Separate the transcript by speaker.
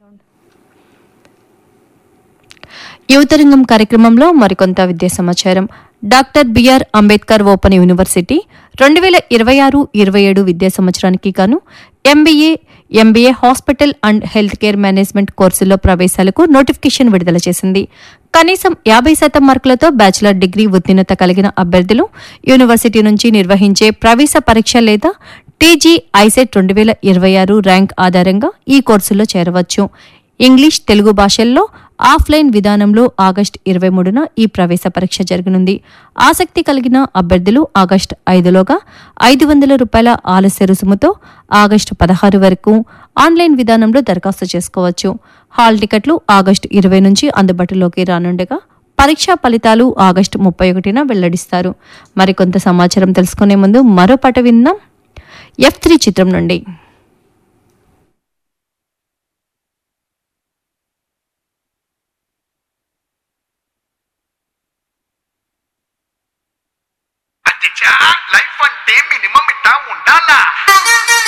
Speaker 1: యువతరంగం కార్యక్రమంలో మరికొంత విద్యా సమాచారం doctor B R Ambedkar open university రెండు వేల ఇరవై ఆరు ఇరవై ఏడు విద్యా సంవత్సరానికి గాను MBA MBA hospital and health care management కోర్సుల్లో ప్రవేశాలకు నోటిఫికేషన్ విడుదల చేసింది కనీసం యాభై శాతం మార్కులతో బ్యాచిలర్ డిగ్రీ ఉత్తీర్ణత కలిగిన అభ్యర్థులు యూనివర్సిటీ నుంచి నిర్వహించే ప్రవేశ పరీక్ష లేదా టీజీ ఐసెట్ రెండు వేల ఇరవై ఆరు ర్యాంక్ ఆధారంగా ఈ కోర్సుల్లో చేరవచ్చు ఇంగ్లీష్ తెలుగు భాషల్లో ఆఫ్లైన్ విధానంలో ఆగస్టు ఇరవై మూడున ఈ ప్రవేశ పరీక్ష జరగనుంది ఆసక్తి కలిగిన అభ్యర్థులు ఆగస్టు ఐదులోగా ఐదు వందల రూపాయల ఆలస్య రుసుముతో ఆగస్టు పదహారు వరకు ఆన్లైన్ విధానంలో దరఖాస్తు చేసుకోవచ్చు హాల్ టికెట్లు ఆగస్టు ఇరవై నుంచి అందుబాటులోకి రానుండగా పరీక్షా ఫలితాలు ఆగస్టు ముప్పై ఒకటిన వెల్లడిస్తారు మరికొంత సమాచారం తెలుసుకునే ముందు మరో పాట విందాం ఎఫ్ త్రీ చిత్రం నుండి
Speaker 2: అచ్చా లైఫ్ అంటే మినిమం ఇట్టా ఉండాలా